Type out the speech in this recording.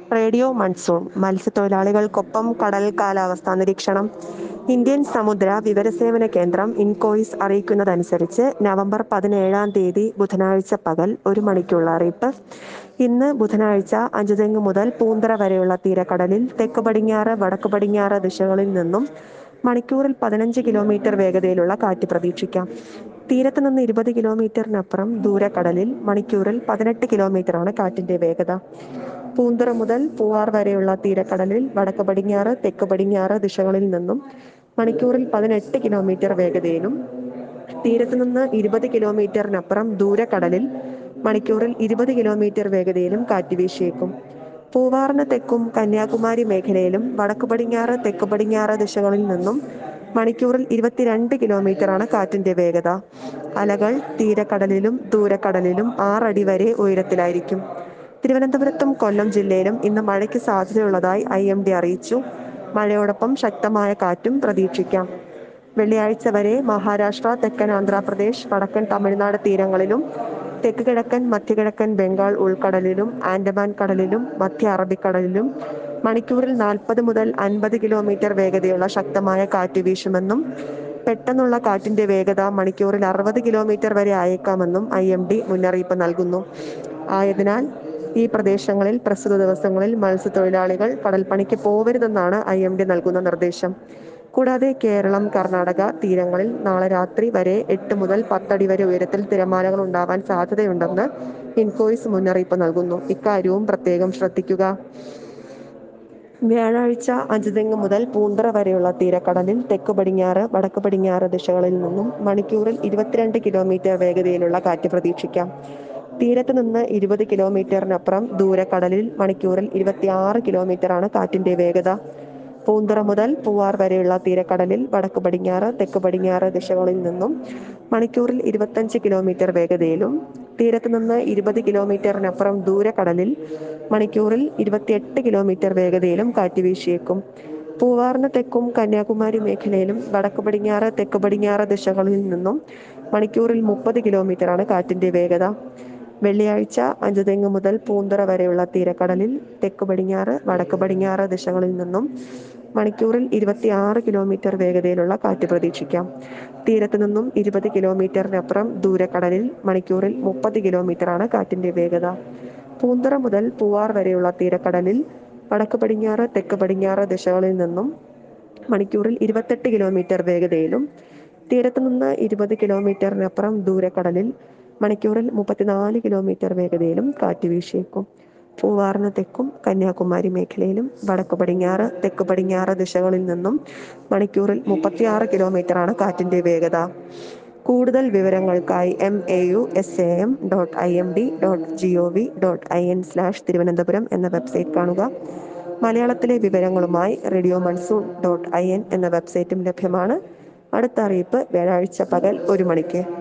radio monsoon മത്സ്യത്തൊഴിലാളികൾക്കൊപ്പം കടൽ കാലാവസ്ഥാ നിരീക്ഷണം ഇന്ത്യൻ സമുദ്ര വിവരസേവന കേന്ദ്രം ഇൻകോയിസ് അറിയിക്കുന്നതനുസരിച്ച് നവംബർ പതിനേഴാം തീയതി ബുധനാഴ്ച പകൽ ഒരു മണിക്കുള്ള അറിയിപ്പ് ഇന്ന് ബുധനാഴ്ച അഞ്ചുതെങ്ങ് മുതൽ പൂന്തറ വരെയുള്ള തീരക്കടലിൽ തെക്ക് പടിഞ്ഞാറ് വടക്ക് പടിഞ്ഞാറ് ദിശകളിൽ നിന്നും മണിക്കൂറിൽ പതിനഞ്ച് കിലോമീറ്റർ വേഗതയിലുള്ള കാറ്റ് പ്രതീക്ഷിക്കാം തീരത്ത് നിന്ന് ഇരുപത് കിലോമീറ്ററിനപ്പുറം ദൂരക്കടലിൽ മണിക്കൂറിൽ പതിനെട്ട് കിലോമീറ്ററാണ് കാറ്റിന്റെ വേഗത പൂന്തറ മുതൽ പൂവാർ വരെയുള്ള തീരക്കടലിൽ വടക്ക് പടിഞ്ഞാറ് തെക്ക് പടിഞ്ഞാറ് ദിശകളിൽ നിന്നും മണിക്കൂറിൽ പതിനെട്ട് കിലോമീറ്റർ വേഗതയിലും തീരത്ത് നിന്ന് ഇരുപത് കിലോമീറ്ററിനപ്പുറം ദൂരക്കടലിൽ മണിക്കൂറിൽ ഇരുപത് കിലോമീറ്റർ വേഗതയിലും കാറ്റ് വീശിയേക്കും പൂവാറിന് തെക്കും കന്യാകുമാരി മേഖലയിലും വടക്ക് പടിഞ്ഞാറ് തെക്ക് പടിഞ്ഞാറ് ദിശകളിൽ നിന്നും മണിക്കൂറിൽ ഇരുപത്തിരണ്ട് കിലോമീറ്ററാണ് കാറ്റിന്റെ വേഗത അലകൾ തീരക്കടലിലും ദൂരക്കടലിലും ആറടി വരെ ഉയരത്തിലായിരിക്കും തിരുവനന്തപുരത്തും കൊല്ലം ജില്ലയിലും ഇന്ന് മഴയ്ക്ക് സാധ്യതയുള്ളതായി ഐ എം ഡി അറിയിച്ചു മഴയോടൊപ്പം ശക്തമായ കാറ്റും പ്രതീക്ഷിക്കാം വെള്ളിയാഴ്ച വരെ മഹാരാഷ്ട്ര തെക്കൻ ആന്ധ്രാപ്രദേശ് വടക്കൻ തമിഴ്നാട് തീരങ്ങളിലും തെക്ക് കിഴക്കൻ മധ്യകിഴക്കൻ ബംഗാൾ ഉൾക്കടലിലും ആൻഡമാൻ കടലിലും മധ്യ അറബിക്കടലിലും മണിക്കൂറിൽ നാൽപ്പത് മുതൽ അൻപത് കിലോമീറ്റർ വേഗതയുള്ള ശക്തമായ കാറ്റ് വീശുമെന്നും പെട്ടെന്നുള്ള കാറ്റിന്റെ വേഗത മണിക്കൂറിൽ അറുപത് കിലോമീറ്റർ വരെ അയക്കാമെന്നും ഐ എം ഡി മുന്നറിയിപ്പ് നൽകുന്നു ആയതിനാൽ ഈ പ്രദേശങ്ങളിൽ പ്രസ്തുത ദിവസങ്ങളിൽ മത്സ്യത്തൊഴിലാളികൾ കടൽപ്പണിക്ക് പോവരുതെന്നാണ് ഐ എം ഡി നൽകുന്ന നിർദ്ദേശം കൂടാതെ കേരളം കർണാടക തീരങ്ങളിൽ നാളെ രാത്രി വരെ എട്ട് മുതൽ പത്തടി വരെ ഉയരത്തിൽ തിരമാലകൾ ഉണ്ടാവാൻ സാധ്യതയുണ്ടെന്ന് ഇൻകോയ്സ് മുന്നറിയിപ്പ് നൽകുന്നു ഇക്കാര്യവും പ്രത്യേകം ശ്രദ്ധിക്കുക വ്യാഴാഴ്ച അഞ്ചുതെങ്ങ് മുതൽ പൂന്തറ വരെയുള്ള തീരക്കടലിൽ തെക്ക് പടിഞ്ഞാറ് വടക്ക് പടിഞ്ഞാറ് ദിശകളിൽ നിന്നും മണിക്കൂറിൽ ഇരുപത്തിരണ്ട് കിലോമീറ്റർ വേഗതയിലുള്ള കാറ്റ് പ്രതീക്ഷിക്കാം തീരത്ത് നിന്ന് ഇരുപത് കിലോമീറ്ററിനപ്പുറം ദൂരക്കടലിൽ മണിക്കൂറിൽ ഇരുപത്തിയാറ് കിലോമീറ്ററാണ് കാറ്റിന്റെ വേഗത പൂന്തറ മുതൽ പൂവാർ വരെയുള്ള തീരക്കടലിൽ വടക്ക് പടിഞ്ഞാറ് തെക്ക് പടിഞ്ഞാറ് ദിശകളിൽ നിന്നും മണിക്കൂറിൽ ഇരുപത്തഞ്ച് കിലോമീറ്റർ വേഗതയിലും തീരത്ത് നിന്ന് ഇരുപത് കിലോമീറ്ററിനപ്പുറം ദൂരക്കടലിൽ മണിക്കൂറിൽ ഇരുപത്തിയെട്ട് കിലോമീറ്റർ വേഗതയിലും കാറ്റ് വീശിയേക്കും പൂവാറിന് തെക്കും കന്യാകുമാരി മേഖലയിലും വടക്ക് പടിഞ്ഞാറ് തെക്ക് പടിഞ്ഞാറ് ദിശകളിൽ നിന്നും മണിക്കൂറിൽ മുപ്പത് കിലോമീറ്ററാണ് കാറ്റിന്റെ വേഗത വെള്ളിയാഴ്ച അഞ്ചുതെങ്ങ് മുതൽ പൂന്തറ വരെയുള്ള തീരക്കടലിൽ തെക്ക് പടിഞ്ഞാറ് വടക്ക് പടിഞ്ഞാറ് ദിശകളിൽ നിന്നും മണിക്കൂറിൽ ഇരുപത്തിയാറ് കിലോമീറ്റർ വേഗതയിലുള്ള കാറ്റ് പ്രതീക്ഷിക്കാം തീരത്ത് നിന്നും ഇരുപത് കിലോമീറ്ററിനപ്പുറം ദൂരക്കടലിൽ മണിക്കൂറിൽ മുപ്പത് കിലോമീറ്ററാണ് കാറ്റിന്റെ വേഗത പൂന്തറ മുതൽ പൂവാർ വരെയുള്ള തീരക്കടലിൽ വടക്ക് പടിഞ്ഞാറ് തെക്ക് പടിഞ്ഞാറ് ദിശകളിൽ നിന്നും മണിക്കൂറിൽ ഇരുപത്തെട്ട് കിലോമീറ്റർ വേഗതയിലും തീരത്ത് നിന്ന് ഇരുപത് കിലോമീറ്ററിനപ്പുറം ദൂരക്കടലിൽ മണിക്കൂറിൽ മുപ്പത്തിനാല് കിലോമീറ്റർ വേഗതയിലും കാറ്റ് വീശിയേക്കും പൂവാറിന് തെക്കും കന്യാകുമാരി മേഖലയിലും വടക്ക് പടിഞ്ഞാറ് തെക്ക് പടിഞ്ഞാറ് ദിശകളിൽ നിന്നും മണിക്കൂറിൽ മുപ്പത്തിയാറ് കിലോമീറ്ററാണ് കാറ്റിന്റെ വേഗത കൂടുതൽ വിവരങ്ങൾക്കായി M A U S A M dot I M D dot G O V dot I N slash Thiruvananthapuram എന്ന വെബ്സൈറ്റ് കാണുക മലയാളത്തിലെ വിവരങ്ങളുമായി radio monsoon dot I N എന്ന വെബ്സൈറ്റും ലഭ്യമാണ് അടുത്ത അറിയിപ്പ് വ്യാഴാഴ്ച പകൽ ഒരു മണിക്ക്